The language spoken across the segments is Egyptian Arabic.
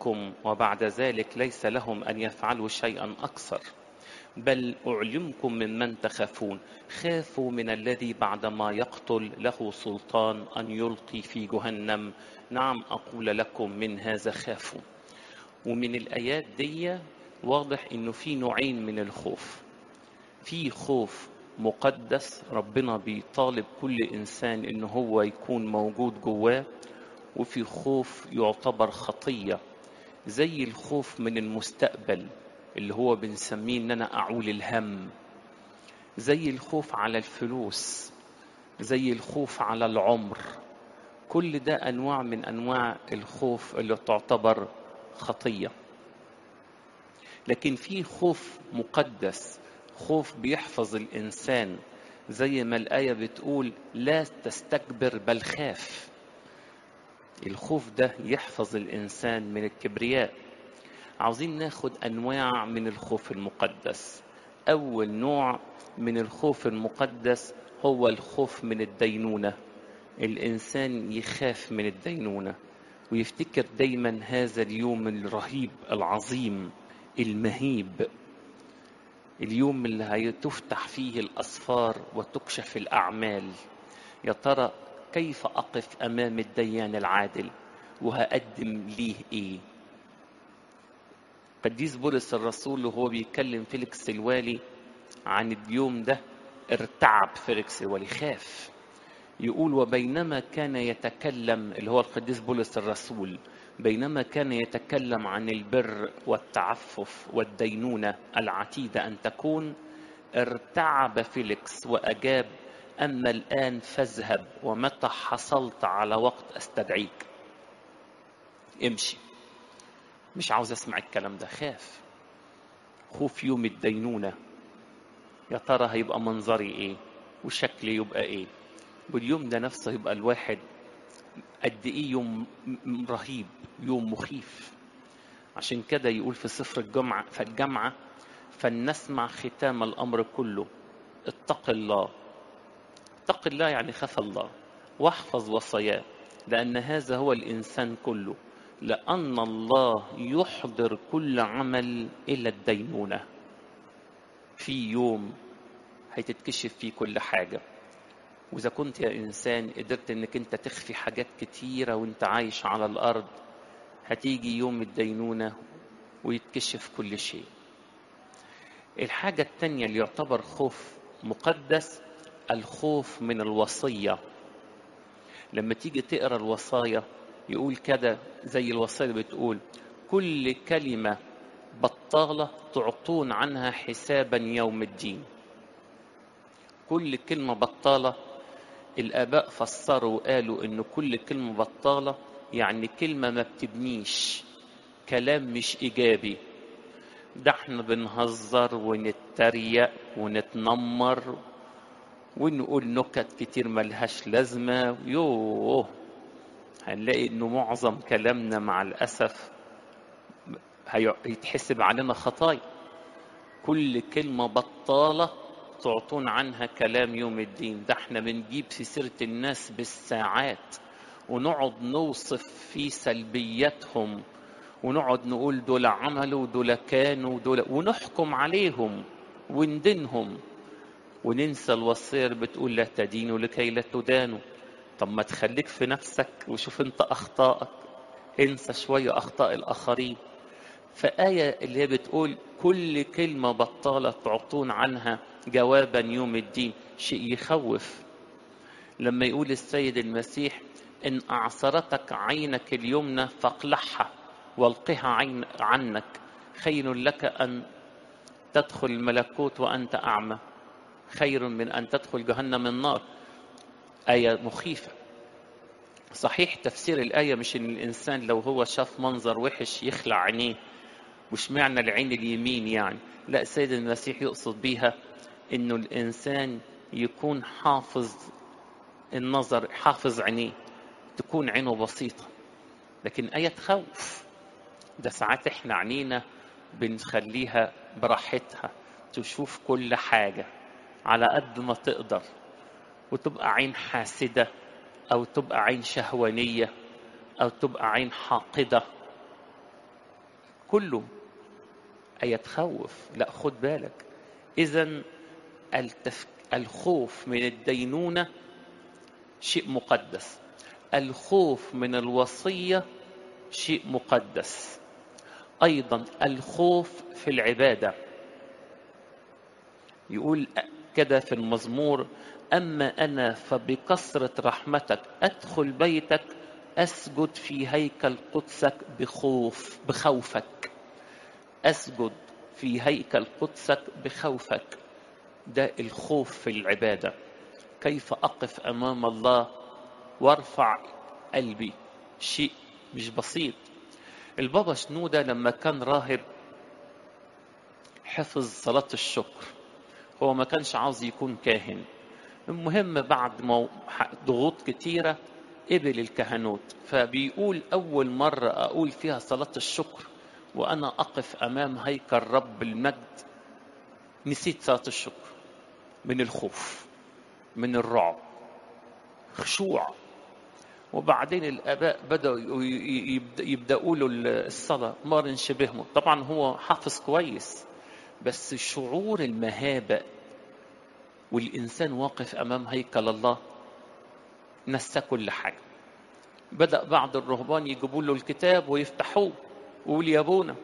أخوفكم وبعد ذلك ليس لهم أن يفعلوا شيئا أكثر بل أعلمكم ممن تخافون خافوا من الذي بعدما يقتل له سلطان أن يلقي في جهنم نعم أقول لكم من هذا خافوا ومن الآيات دي واضح إنه في نوعين من الخوف في خوف مقدس ربنا بيطالب كل إنسان إنه هو يكون موجود جواه وفي خوف يعتبر خطية زي الخوف من المستقبل اللي هو بنسميه ان انا اعول الهم زي الخوف على الفلوس زي الخوف على العمر كل ده انواع من انواع الخوف اللي تعتبر خطيه لكن في خوف مقدس خوف بيحفظ الانسان زي ما الايه بتقول لا تستكبر بل خاف الخوف ده يحفظ الانسان من الكبرياء عاوزين ناخد انواع من الخوف المقدس اول نوع من الخوف المقدس هو الخوف من الدينونه الانسان يخاف من الدينونه ويفتكر دايما هذا اليوم الرهيب العظيم المهيب اليوم اللي هتفتح فيه الاسفار وتكشف الاعمال يا ترى كيف اقف امام الديان العادل وهقدم ليه ايه قديس بولس الرسول وهو بيكلم فيليكس الوالي عن اليوم ده ارتعب فيليكس الوالي خاف يقول وبينما كان يتكلم اللي هو القديس بولس الرسول بينما كان يتكلم عن البر والتعفف والدينونة العتيدة أن تكون ارتعب فيليكس وأجاب أما الآن فاذهب ومتى حصلت على وقت أستدعيك امشي مش عاوز أسمع الكلام ده خاف خوف يوم الدينونة يا ترى هيبقى منظري إيه وشكلي يبقى إيه واليوم ده نفسه يبقى الواحد قد ايه يوم رهيب يوم مخيف عشان كده يقول في سفر الجمعة في الجامعة فلنسمع ختام الأمر كله اتق الله اتق الله يعني خاف الله واحفظ وصاياه لأن هذا هو الإنسان كله لأن الله يحضر كل عمل إلى الدينونة في يوم هيتتكشف فيه كل حاجة وإذا كنت يا إنسان قدرت إنك أنت تخفي حاجات كتيرة وأنت عايش على الأرض هتيجي يوم الدينونة ويتكشف كل شيء الحاجة التانية اللي يعتبر خوف مقدس الخوف من الوصية لما تيجي تقرا الوصايا يقول كده زي الوصية اللي بتقول كل كلمة بطالة تعطون عنها حسابا يوم الدين كل كلمة بطالة الآباء فسروا وقالوا إن كل كلمة بطالة يعني كلمة ما بتبنيش كلام مش إيجابي ده احنا بنهزر ونتريق ونتنمر ونقول نكت كتير ملهاش لازمة يوه هنلاقي إنه معظم كلامنا مع الأسف هيتحسب علينا خطايا كل كلمة بطالة تعطون عنها كلام يوم الدين ده احنا بنجيب في سيرة الناس بالساعات ونقعد نوصف في سلبياتهم ونقعد نقول دول عملوا دول كانوا دول ونحكم عليهم وندينهم وننسى الوصية اللي بتقول لا تدينوا لكي لا تدانوا طب ما تخليك في نفسك وشوف انت اخطائك انسى شوية اخطاء الاخرين فآية اللي هي بتقول كل كلمة بطالة تعطون عنها جوابا يوم الدين شيء يخوف لما يقول السيد المسيح إن أعصرتك عينك اليمنى فاقلعها والقها عين عنك خير لك أن تدخل الملكوت وأنت أعمى خير من أن تدخل جهنم النار آية مخيفة صحيح تفسير الآية مش إن الإنسان لو هو شاف منظر وحش يخلع عينيه مش معنى العين اليمين يعني لا السيد المسيح يقصد بيها انه الانسان يكون حافظ النظر حافظ عينيه تكون عينه بسيطة لكن آية تخوف ده ساعات احنا عينينا بنخليها براحتها تشوف كل حاجة على قد ما تقدر وتبقى عين حاسدة أو تبقى عين شهوانية أو تبقى عين حاقدة كله آية تخوف لا خد بالك إذا التف... الخوف من الدينونة شيء مقدس الخوف من الوصية شيء مقدس أيضا الخوف في العبادة يقول كده في المزمور أما أنا فبكثرة رحمتك أدخل بيتك أسجد في هيكل قدسك بخوف بخوفك أسجد في هيكل قدسك بخوفك ده الخوف في العبادة كيف أقف أمام الله وارفع قلبي شيء مش بسيط البابا شنودة لما كان راهب حفظ صلاة الشكر هو ما كانش عاوز يكون كاهن المهم بعد ما ضغوط كتيرة قبل الكهنوت فبيقول أول مرة أقول فيها صلاة الشكر وأنا أقف أمام هيكل رب المجد نسيت صلاة الشكر من الخوف من الرعب خشوع وبعدين الآباء بدأوا يبدأوا له الصلاة ما شبههم طبعا هو حافظ كويس بس شعور المهابة والإنسان واقف أمام هيكل الله نسى كل حاجة بدأ بعض الرهبان يجيبوا له الكتاب ويفتحوه ويقول يا ابونا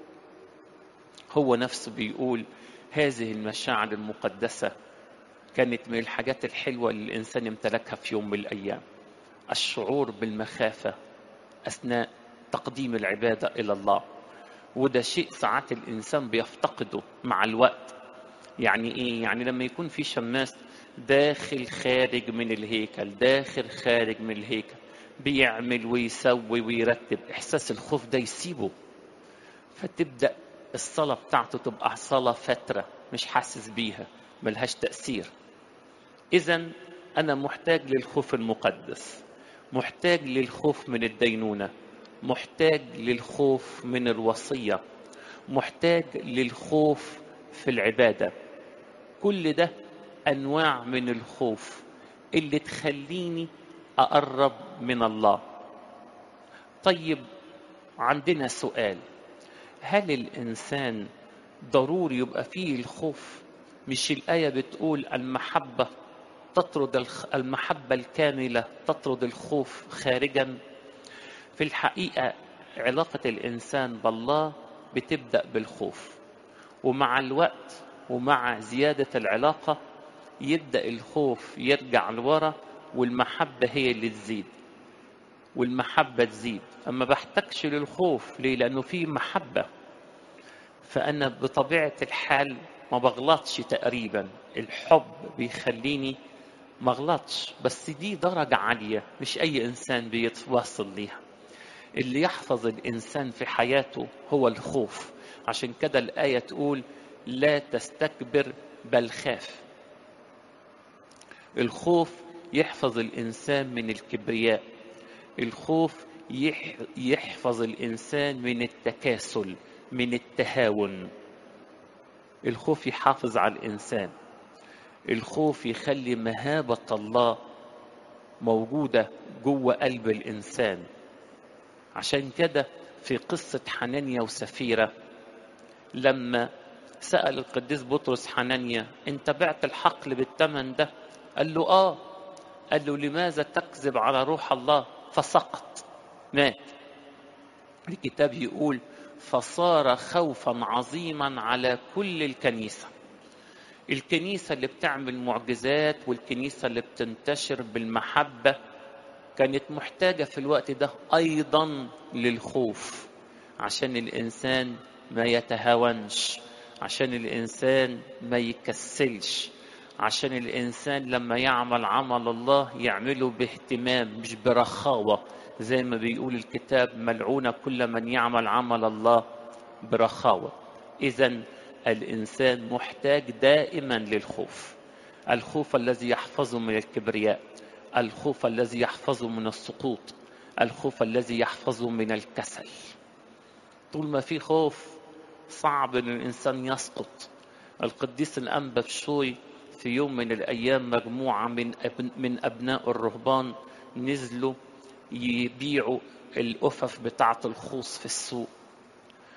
هو نفسه بيقول هذه المشاعر المقدسة كانت من الحاجات الحلوة اللي الإنسان امتلكها في يوم من الأيام الشعور بالمخافة أثناء تقديم العبادة إلى الله وده شيء ساعات الإنسان بيفتقده مع الوقت يعني إيه؟ يعني لما يكون في شماس داخل خارج من الهيكل داخل خارج من الهيكل بيعمل ويسوي ويرتب إحساس الخوف ده يسيبه فتبدأ الصلاة بتاعته تبقى صلاة فترة مش حاسس بيها ملهاش تأثير إذا أنا محتاج للخوف المقدس محتاج للخوف من الدينونة محتاج للخوف من الوصية محتاج للخوف في العبادة كل ده أنواع من الخوف اللي تخليني أقرب من الله طيب عندنا سؤال هل الإنسان ضروري يبقى فيه الخوف مش الآية بتقول المحبة تطرد المحبة الكاملة تطرد الخوف خارجا في الحقيقة علاقة الإنسان بالله بتبدأ بالخوف ومع الوقت ومع زيادة العلاقة يبدأ الخوف يرجع لورا والمحبة هي اللي تزيد والمحبة تزيد أما بحتاجش للخوف ليه؟ لأنه في محبة فأنا بطبيعة الحال ما بغلطش تقريبا الحب بيخليني ما غلطش بس دي درجة عالية مش أي إنسان بيتواصل ليها اللي يحفظ الإنسان في حياته هو الخوف عشان كده الآية تقول لا تستكبر بل خاف الخوف يحفظ الإنسان من الكبرياء الخوف يحفظ الإنسان من التكاسل من التهاون الخوف يحافظ على الإنسان الخوف يخلي مهابة الله موجودة جوه قلب الإنسان عشان كده في قصة حنانيا وسفيرة لما سأل القديس بطرس حنانيا انت بعت الحقل بالثمن ده قال له اه قال له لماذا تكذب على روح الله فسقط مات الكتاب يقول فصار خوفا عظيما على كل الكنيسة الكنيسة اللي بتعمل معجزات والكنيسة اللي بتنتشر بالمحبة كانت محتاجة في الوقت ده أيضا للخوف عشان الإنسان ما يتهاونش عشان الإنسان ما يكسلش عشان الإنسان لما يعمل عمل الله يعمله باهتمام مش برخاوة زي ما بيقول الكتاب ملعون كل من يعمل عمل الله برخاوة إذا الإنسان محتاج دائما للخوف الخوف الذي يحفظه من الكبرياء الخوف الذي يحفظه من السقوط الخوف الذي يحفظه من الكسل طول ما في خوف صعب ان الانسان يسقط القديس الانبا بشوي في يوم من الايام مجموعه من أبن من ابناء الرهبان نزلوا يبيعوا الأفف بتاعة الخوص في السوق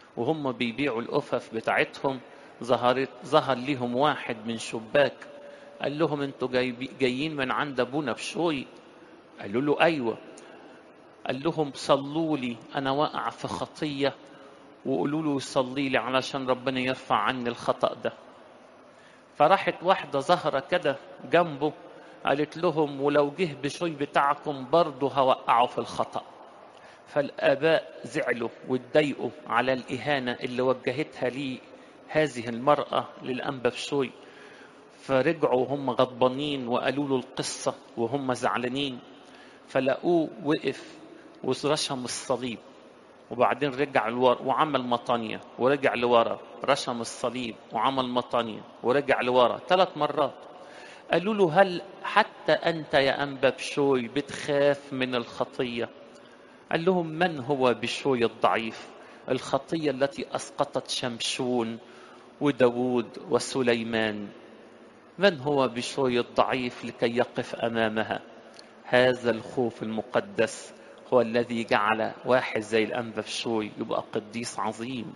وهم بيبيعوا الأفف بتاعتهم ظهرت ظهر ليهم واحد من شباك قال لهم انتوا جاي جايين من عند ابونا بشوي قالوا له ايوه قال لهم صلوا لي انا واقع في خطيه وقولوا له يصلي لي علشان ربنا يرفع عني الخطا ده فراحت واحده ظهره كده جنبه قالت لهم ولو جه بشوي بتاعكم برضه هوقعه في الخطأ فالآباء زعلوا واتضايقوا على الإهانة اللي وجهتها لي هذه المرأة للأنبا بشوي فرجعوا هم غضبانين وقالوا له القصة وهم زعلانين فلقوه وقف ورشم الصليب وبعدين رجع لورا وعمل مطانية ورجع لورا رشم الصليب وعمل مطانية ورجع لورا ثلاث مرات قالوا له هل حتى أنت يا أنبا بشوي بتخاف من الخطية قال لهم من هو بشوي الضعيف الخطية التي أسقطت شمشون وداود وسليمان من هو بشوي الضعيف لكي يقف أمامها هذا الخوف المقدس هو الذي جعل واحد زي الأنبا بشوي يبقى قديس عظيم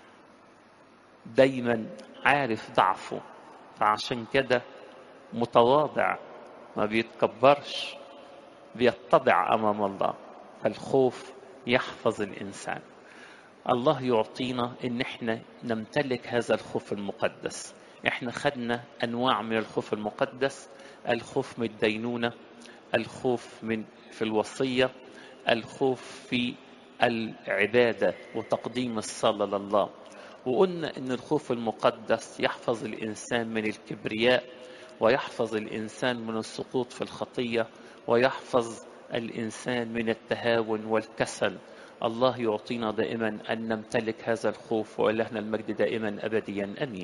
دايما عارف ضعفه فعشان كده متواضع ما بيتكبرش بيتضع امام الله فالخوف يحفظ الانسان الله يعطينا ان احنا نمتلك هذا الخوف المقدس احنا خدنا انواع من الخوف المقدس الخوف من الدينونه الخوف من في الوصيه الخوف في العباده وتقديم الصلاه لله وقلنا ان الخوف المقدس يحفظ الانسان من الكبرياء ويحفظ الانسان من السقوط في الخطيه ويحفظ الانسان من التهاون والكسل الله يعطينا دائما ان نمتلك هذا الخوف والهنا المجد دائما ابديا امين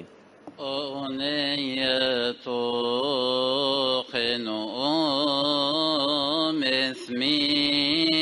أغنية خنوم اسمي